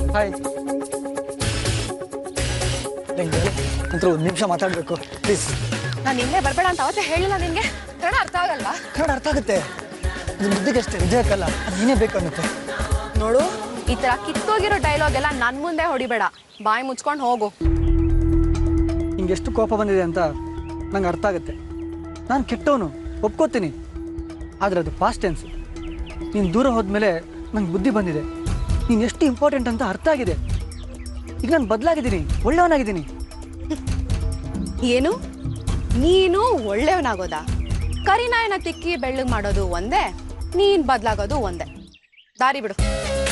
Hi ನಂಗೆ ನಂತರ ಒಂದು ನಿಮಿಷ ಮಾತಾಡಬೇಕು ಪ್ಲೀಸ್ ನಾನು ಇಲ್ಲೇ ಬರ್ಬೇಡ ಅಂತ ಅವತ್ತೇ ಹೇಳಿಲ್ಲ ನಿನ್ಗೆ ಕನ್ನಡ ಅರ್ಥ ಆಗಲ್ವಾ ಕನ್ನಡ ಅರ್ಥ ಆಗುತ್ತೆ ಇದು ಮುದ್ದಿಗಷ್ಟೇ ಹೃದಯಕ್ಕಲ್ಲ ಅದು ನೀನೇ ಬೇಕು ಅನ್ನತ್ತೆ ನೋಡು ಈ ತರ ಕಿತ್ತೋಗಿರೋ ಡೈಲಾಗ್ ಎಲ್ಲ ನನ್ ಮುಂದೆ ಹೊಡಿಬೇಡ ಬಾಯಿ ಮುಚ್ಕೊಂಡು ಹೋಗು ನಿಂಗೆ ಎಷ್ಟು ಕೋಪ ಬಂದಿದೆ ಅಂತ ನಂಗೆ ಅರ್ಥ ಆಗುತ್ತೆ ನಾನು ಕೆಟ್ಟವನು ಒಪ್ಕೋತೀನಿ ಆದರೆ ಅದು ಪಾಸ್ಟ್ ಟೆನ್ಸ್ ನೀನು ದೂರ ಹೋದ್ಮೇಲೆ ನಂಗೆ ಬುದ್ಧಿ ಬಂದಿದೆ ನೀನು ಎಷ್ಟು ಇಂಪಾರ್ಟೆಂಟ್ ಅಂತ ಅರ್ಥ ಆಗಿದೆ ಈಗ ನಾನು ಬದಲಾಗಿದ್ದೀನಿ ಒಳ್ಳೆಯವನಾಗಿದ್ದೀನಿ ಏನು ನೀನು ಒಳ್ಳೆಯವನಾಗೋದ ಕರಿನಾಯನ ತಿಕ್ಕಿ ಬೆಳ್ಳಗ್ ಮಾಡೋದು ಒಂದೇ ನೀನ್ ಬದ್ಲಾಗೋದು ಒಂದೇ ದಾರಿ ಬಿಡು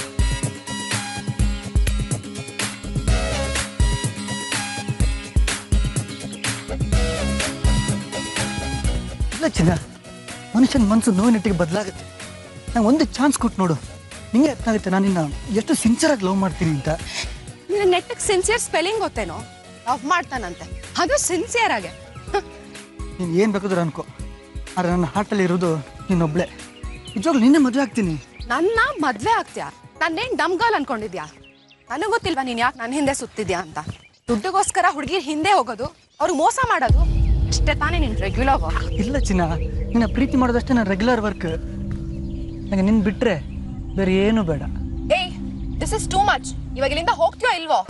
ಇಲ್ಲ ಚಿನ್ನ ಮನುಷ್ಯನ ಮನಸ್ಸು ನೋವಿನಟ್ಟಿಗೆ ಬದಲಾಗುತ್ತೆ ನಂಗೆ ಒಂದು ಚಾನ್ಸ್ ಕೊಟ್ಟು ನೋಡು ನಿಂಗೆ ಅರ್ಥ ಆಗುತ್ತೆ ನಾನು ನಿನ್ನ ಎಷ್ಟು ಸಿನ್ಸಿಯರಾಗಿ ಲವ್ ಮಾಡ್ತೀನಿ ಅಂತ ನಿನ್ನ ನೆಟ್ಟಿಗೆ ಸಿನ್ಸಿಯರ್ ಸ್ಪೆಲ್ಲಿಂಗ್ ಗೊತ್ತೇನೋ ಲವ್ ಮಾಡ್ತಾನಂತೆ ಅದು ಸಿನ್ಸಿಯರ್ ಆಗಿ ನೀನು ಏನು ಬೇಕಾದ್ರೂ ಅನ್ಕೋ ಆದರೆ ನನ್ನ ಹಾರ್ಟಲ್ಲಿ ಇರೋದು ನೀನೊಬ್ಳೆ ನಿಜವಾಗ್ಲೂ ನಿನ್ನೆ ಮದುವೆ ಆಗ್ತೀನಿ ನನ್ನ ಮದ್ವೆ ಆಗ್ತೀಯಾ ನಾನೇನ್ ಡಮ್ಗಾಲ್ ಅನ್ಕೊಂಡಿದ್ಯಾ ನನಗ್ ಗೊತ್ತಿಲ್ವಾ ನೀನ್ ಯಾಕೆ ನನ್ನ ಹಿಂದೆ ಸುತ್ತಿದ್ಯಾ ಅಂತ ದುಡ್ಡಿಗೋಸ್ಕರ ಹುಡುಗಿ ಹಿಂದೆ ಹೋಗೋದು ಅವ್ರಿಗೆ ಮೋಸ ಮಾಡೋದು ಅಷ್ಟೇ ತಾನೇ ನಿನ್ ರೆಗ್ಯುಲರ್ ವರ್ಕ್ ಇಲ್ಲ ಚಿನ್ನ ನಿನ್ನ ಪ್ರೀತಿ ಮಾಡೋದಷ್ಟೇ ನನ್ನ ರೆಗ್ಯುಲರ್ ವರ್ಕ್ ನನಗೆ ನಿನ್ನ ಬಿಟ್ಟರೆ ಬೇರೆ ಏನೂ ಬೇಡ ಏಯ್ ದಿಸ್ ಇಸ್ ಟೂ ಮಚ್ ಇವಾಗ ಇಲ್ಲಿಂದ ಹೋಗ್ತೀಯೋ ಇಲ್ವೋ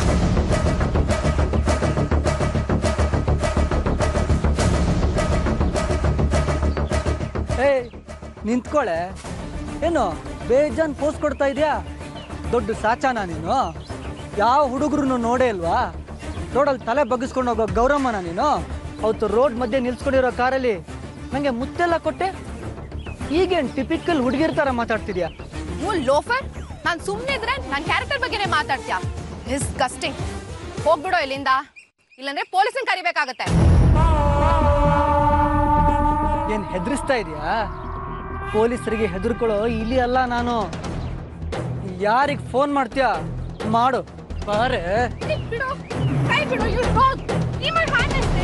ಏಯ್ ನಿಂತ್ಕೊಳ್ಳೆ ಏನು ಬೇಜಾನ್ ಪೋಸ್ ಕೊಡ್ತಾ ಇದೆಯಾ ದೊಡ್ಡ ಸಾಚಾನ ನೀನು ಯಾವ ಹುಡುಗರು ನೋಡೇ ಇಲ್ವಾ ರೋಡಲ್ಲಿ ತಲೆ ಬಗ್ಗಿಸ್ಕೊಂಡು ಹೋಗೋ ಗೌರಮ್ಮನ ನೀನು ಅವತ್ತು ರೋಡ್ ಮಧ್ಯೆ ನಿಲ್ಸ್ಕೊಂಡಿರೋ ಕಾರಲ್ಲಿ ನನಗೆ ಮುತ್ತೆಲ್ಲ ಕೊಟ್ಟೆ ಈಗೇನು ಟಿಪಿಕಲ್ ಹುಡುಗಿರ್ ಥರ ಮಾತಾಡ್ತಿದ್ಯಾ ಯು ಲೋಫರ್ ನಾನ್ ಸುಮ್ನೆ ಇದ್ರೆ ನನ್ ಕ್ಯಾರೆಕ್ಟರ್ ಬಗ್ಗೆನೇ ಮಾತಾಡ್ತೀಯಾ ಡಿಸ್ಗಸ್ಟಿಂಗ್ ಹೋಗ್ಬಿಡೋ ಇಲ್ಲಿಂದ ಇಲ್ಲಂದ್ರೆ ಪೊಲೀಸನ್ ಕರಿಬೇಕಾಗತ್ತೆ ಏನು ಹೆದರಿಸ್ತಾ ಇದೆಯಾ ಪೊಲೀಸರಿಗೆ ಹೆದರ್ಕೊಳ್ಳೋ ಇಲ್ಲಿ ಅಲ್ಲ ನಾನು ಯಾರಿಗೆ ಫೋನ್ ಮಾಡ್ತೀಯಾ ಮಾಡು ಬಾರೆ ಬಿಡು ಕೈ ಬಿಡು ಯು ಡಾಗ್ ಈ ಮಾಡಿ ಮಾತಾಡ್ತಿ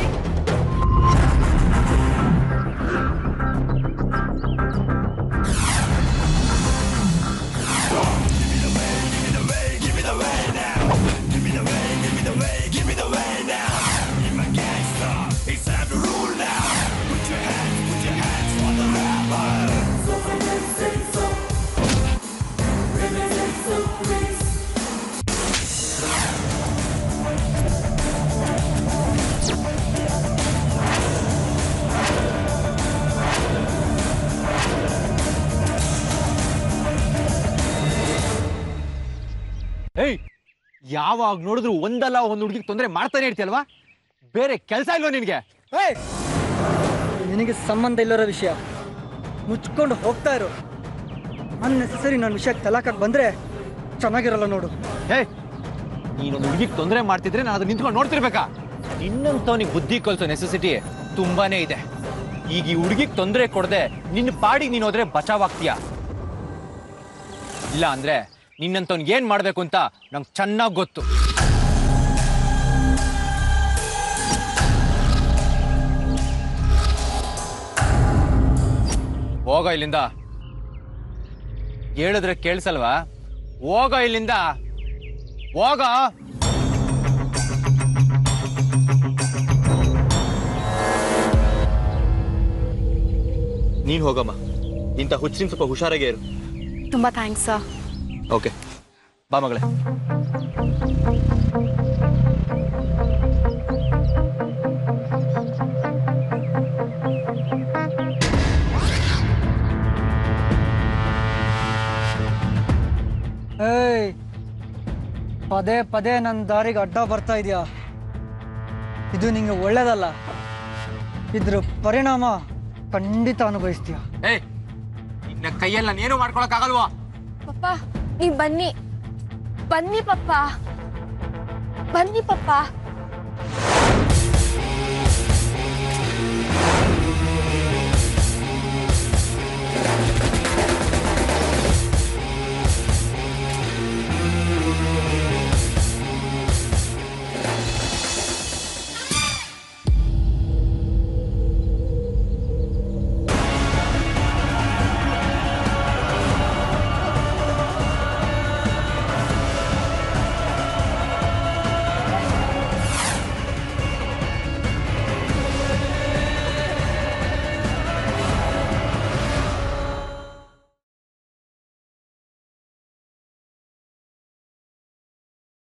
ಏಯ್ ಯಾವಾಗ ನೋಡಿದ್ರು ಒಂದಲ್ಲ ಒಂದು ಹುಡುಗಿಗೆ ತೊಂದರೆ ಮಾಡ್ತಾನೆ ಇರ್ತೀಯಲ್ವಾ ಬೇರೆ ಕೆಲಸ ಇಲ್ವಾ ನಿನಗೆ ಏಯ್! ನಿನಗೆ ಸಂಬಂಧ ಇಲ್ಲರೋ ವಿಷಯ ಮುಚ್ಕೊಂಡು ಹೋಗ್ತಾ ಇರು ಅನ್ನೆಸರಿ ನನ್ನ ವಿಷಯಕ್ಕೆ ತಲಾಕಕ್ಕೆ ಬಂದ್ರೆ ಚೆನ್ನಾಗಿರಲ್ಲ ನೋಡು ಏಯ್ ನೀನೊಂದು ಹುಡುಗಿಗೆ ತೊಂದರೆ ಮಾಡ್ತಿದ್ರೆ ನಾನು ಅದು ನಿಂತ್ಕೊಂಡು ನೋಡ್ತಿರ್ಬೇಕಾ ನಿನ್ನಂತವನಿಗೆ ಬುದ್ಧಿ ಕಲಿಸೋ ನೆಸೆಸಿಟಿ ತುಂಬಾನೇ ಇದೆ ಈಗ ಈ ಹುಡುಗಿಗೆ ತೊಂದರೆ ಕೊಡದೆ ನಿನ್ನ ಪಾಡಿಗೆ ನೀನು ಹೋದ್ರೆ ಬಚಾವಾಗ್ತೀಯ ಇಲ್ಲ ಅಂದ್ರೆ ನಿನ್ನಂತವ್ನಿಗೆ ಏನ್ ಮಾಡ್ಬೇಕು ಅಂತ ನಂಗೆ ಚೆನ್ನಾಗಿ ಗೊತ್ತು ಹೋಗ ಇಲ್ಲಿಂದ ಹೇಳಿದ್ರೆ ಕೇಳಿಸಲ್ವಾ ಹೋಗ ಇಲ್ಲಿಂದ ಹೋಗ ನೀನ್ ಹೋಗಮ್ಮ ಇಂಥ ಹುಚ್ಚಿನ ಸ್ವಲ್ಪ ಹುಷಾರಾಗೇ ಇರು ತುಂಬಾ ಥ್ಯಾಂಕ್ಸ್ ಸರ್ ಓಕೆ ಬಾ ಮಗಳೇ ಏಯ್ ಪದೇ ಪದೇ ನನ್ನ ದಾರಿಗೆ ಅಡ್ಡ ಬರ್ತಾ ಇದೆಯಾ ಇದು ನಿಂಗೆ ಒಳ್ಳೇದಲ್ಲ ಇದ್ರ ಪರಿಣಾಮ ಖಂಡಿತ ಅನುಭವಿಸ್ತೀಯ ಏಯ್ ನಿನ್ನ ಕೈಯಲ್ಲಿ ನಾನೇನು ಮಾಡ್ಕೊಳಕ್ ಆಗಲ್ವಾ ಪಪ್ಪ ನೀವ್ ಬನ್ನಿ ಬನ್ನಿ ಪಪ್ಪ ಬನ್ನಿ ಪಪ್ಪ